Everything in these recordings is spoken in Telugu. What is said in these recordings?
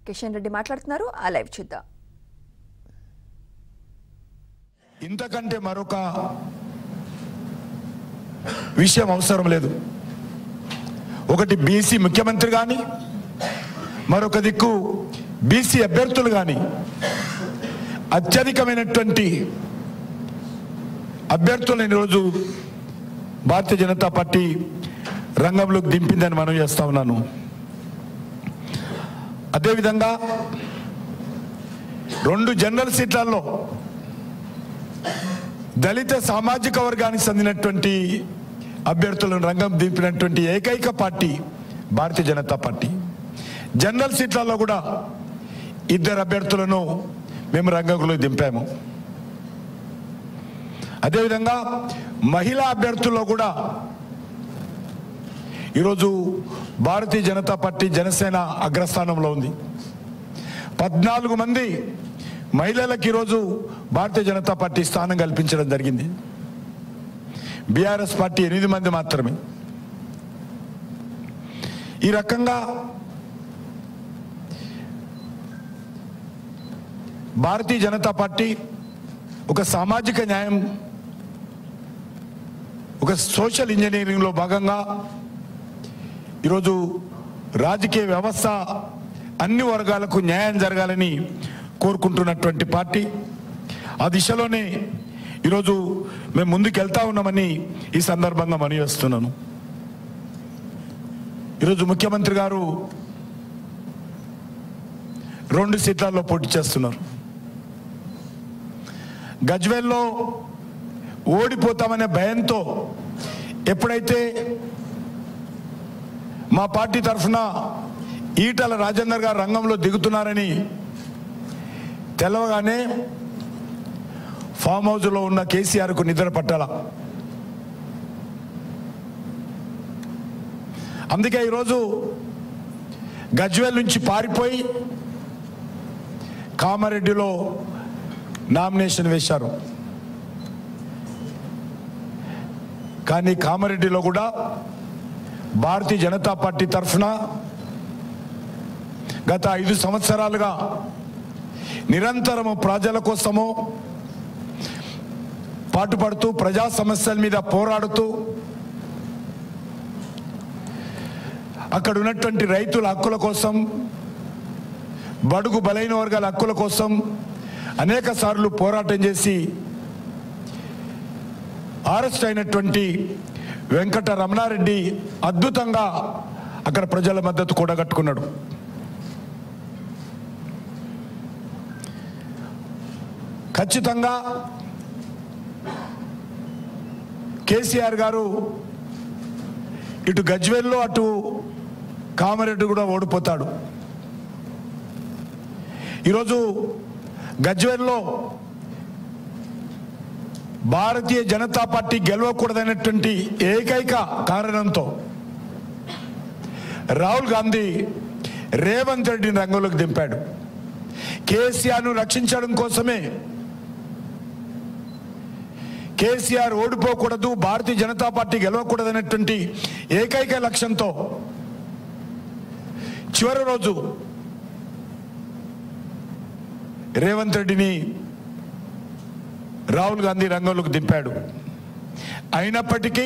కిషన్ రెడ్డి మాట్లాడుతున్నారు ఆ లైవ్ చూద్దాం ఇంతకంటే మరొక విషయం అవసరం లేదు ఒకటి బీసీ ముఖ్యమంత్రి కానీ మరొక దిక్కు బీసీ అభ్యర్థులు కానీ అత్యధికమైనటువంటి అభ్యర్థులను ఈరోజు భారతీయ జనతా పార్టీ రంగంలోకి దింపిందని మనం చేస్తా ఉన్నాను అదేవిధంగా రెండు జనరల్ సీట్లలో దళిత సామాజిక వర్గానికి చెందినటువంటి అభ్యర్థులను రంగం దింపినటువంటి ఏకైక party Bharatiya Janata party general సీట్లలో కూడా ఇద్దరు అభ్యర్థులను మేము రంగంలోకి దింపాము అదేవిధంగా మహిళా అభ్యర్థుల్లో కూడా ఈరోజు భారతీయ జనతా పార్టీ జనసేన అగ్రస్థానంలో ఉంది పద్నాలుగు మంది మహిళలకు ఈరోజు భారతీయ జనతా పార్టీ స్థానం కల్పించడం జరిగింది బీఆర్ఎస్ పార్టీ ఎనిమిది మంది మాత్రమే ఈ రకంగా భారతీయ జనతా పార్టీ ఒక సామాజిక న్యాయం ఒక సోషల్ ఇంజనీరింగ్లో భాగంగా ఈరోజు రాజకీయ వ్యవస్థ అన్ని వర్గాలకు న్యాయం జరగాలని కోరుకుంటున్నటువంటి పార్టీ ఆ దిశలోనే ఈరోజు మేము ముందుకు వెళ్తా ఉన్నామని ఈ సందర్భంగా మనవి చేస్తున్నాను ఈరోజు ముఖ్యమంత్రి గారు రెండు సీట్లలో పోటీ చేస్తున్నారు గజ్వేల్లో ఓడిపోతామనే భయంతో ఎప్పుడైతే మా పార్టీ తరఫున ఈటల రాజేందర్ గారు రంగంలో దిగుతున్నారని తెలవగానే ఫామ్ హౌస్లో ఉన్న కేసీఆర్కు నిద్ర పట్టాల అందుకే ఈరోజు గజ్వేల్ నుంచి పారిపోయి కామారెడ్డిలో నామినేషన్ వేశారు కానీ కామారెడ్డిలో కూడా భారతీయ జనతా పార్టీ తరఫున గత ఐదు సంవత్సరాలుగా నిరంతరము ప్రజల కోసము పాటుపడుతూ ప్రజా సమస్యల మీద పోరాడుతూ అక్కడ ఉన్నటువంటి రైతుల హక్కుల కోసం బడుగు బలైన వర్గాల హక్కుల కోసం అనేక సార్లు పోరాటం చేసి అరెస్ట్ అయినటువంటి వెంకట రమణారెడ్డి అద్భుతంగా అక్కడ ప్రజల మద్దతు కూడగట్టుకున్నాడు ఖచ్చితంగా కేసీఆర్ గారు ఇటు గజ్వేల్లో అటు కామారెడ్డి కూడా ఓడిపోతాడు ఈరోజు గజ్వేల్లో భారతీయ జనతా పార్టీ గెలవకూడదనేటువంటి ఏకైక కారణంతో రాహుల్ గాంధీ రేవంత్ రెడ్డిని రంగంలోకి దింపాడు కేసీఆర్ను రక్షించడం కోసమే కేసీఆర్ ఓడిపోకూడదు భారతీయ జనతా పార్టీ గెలవకూడదు అనేటువంటి ఏకైక లక్ష్యంతో చివరి రోజు రేవంత్ రెడ్డిని రాహుల్ గాంధీ రంగంలోకి దింపాడు అయినప్పటికీ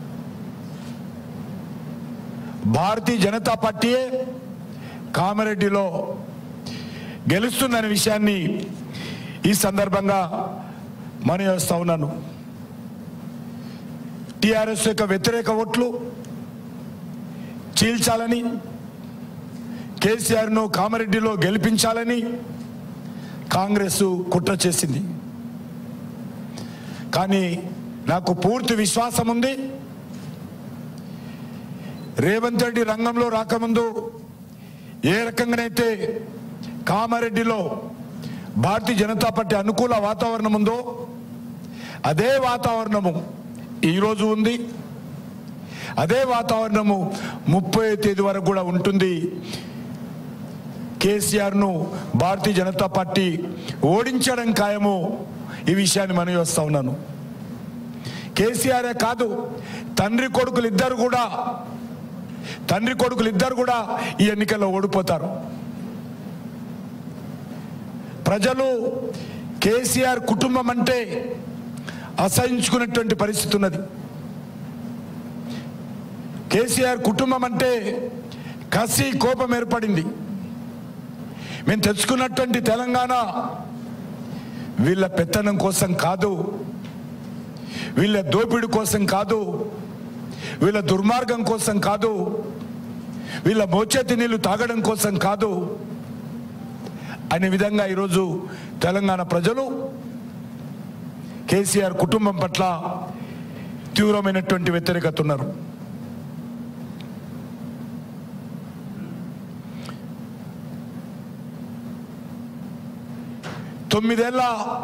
భారతీయ జనతా పార్టీయే కామారెడ్డిలో గెలుస్తుందనే విషయాన్ని ఈ సందర్భంగా మనవి చేస్తా ఉన్నాను టిఆర్ఎస్ యొక్క వ్యతిరేక ఓట్లు చీల్చాలని కేసీఆర్ను కామారెడ్డిలో గెలిపించాలని కాంగ్రెస్ కుట్ర చేసింది కానీ నాకు పూర్తి విశ్వాసం ఉంది రేవంత్ రెడ్డి రంగంలో రాకముందు ఏ రకంగానైతే కామారెడ్డిలో భారతీయ జనతా పార్టీ అనుకూల వాతావరణం ఉందో అదే వాతావరణము ఈరోజు ఉంది అదే వాతావరణము ముప్పై తేదీ వరకు కూడా ఉంటుంది కేసీఆర్ను భారతీయ జనతా పార్టీ ఓడించడం ఖాయము ఈ విషయాన్ని మనం వస్తా ఉన్నాను కేసీఆరే కాదు తండ్రి కొడుకులు ఇద్దరు కూడా తండ్రి కొడుకులు ఇద్దరు కూడా ఈ ఎన్నికల్లో ఓడిపోతారు ప్రజలు కేసీఆర్ కుటుంబం అంటే అసహించుకున్నటువంటి పరిస్థితి ఉన్నది కేసీఆర్ కుటుంబం అంటే కసి కోపం ఏర్పడింది మేము తెచ్చుకున్నటువంటి తెలంగాణ వీళ్ళ పెత్తనం కోసం కాదు వీళ్ళ దోపిడి కోసం కాదు వీళ్ళ దుర్మార్గం కోసం కాదు వీళ్ళ మోచేతి నీళ్లు తాగడం కోసం కాదు అనే విధంగా ఈరోజు తెలంగాణ ప్రజలు కేసీఆర్ కుటుంబం పట్ల తీవ్రమైనటువంటి వ్యతిరేకత ఉన్నారు తొమ్మిదేళ్ల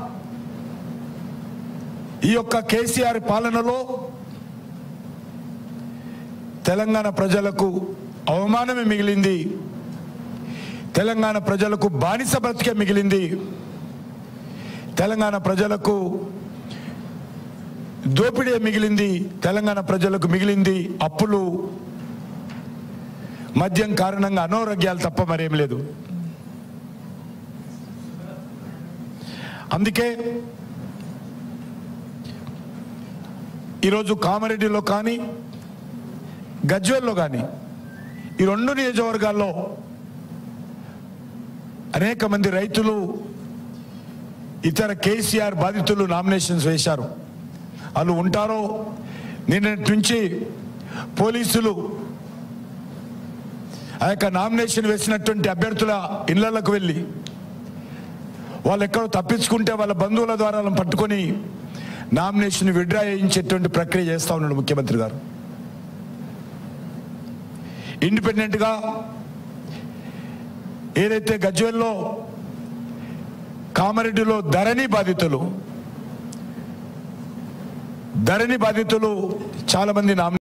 ఈ యొక్క కేసీఆర్ పాలనలో తెలంగాణ ప్రజలకు అవమానమే మిగిలింది తెలంగాణ ప్రజలకు బానిస బ్రతికే మిగిలింది తెలంగాణ ప్రజలకు దోపిడీ మిగిలింది తెలంగాణ ప్రజలకు మిగిలింది అప్పులు మద్యం కారణంగా అనారోగ్యాలు తప్ప మరేం లేదు అందుకే ఈరోజు కామారెడ్డిలో కానీ గజ్వేల్లో కానీ ఈ రెండు నియోజకవర్గాల్లో అనేక మంది రైతులు ఇతర కేసీఆర్ బాధితులు నామినేషన్స్ వేశారు వాళ్ళు ఉంటారో నిన్నటి నుంచి పోలీసులు ఆ యొక్క నామినేషన్ వేసినటువంటి అభ్యర్థుల ఇళ్లకు వెళ్ళి వాళ్ళు ఎక్కడో తప్పించుకుంటే వాళ్ళ బంధువుల ద్వారా వాళ్ళని పట్టుకొని నామినేషన్ విడ్రా చేయించేటువంటి ప్రక్రియ చేస్తా ఉన్నాడు ముఖ్యమంత్రి గారు ఇండిపెండెంట్గా ఏదైతే గజ్వేల్లో కామారెడ్డిలో ధరణి బాధితులు ధరణి బాధితులు చాలా మంది నామినే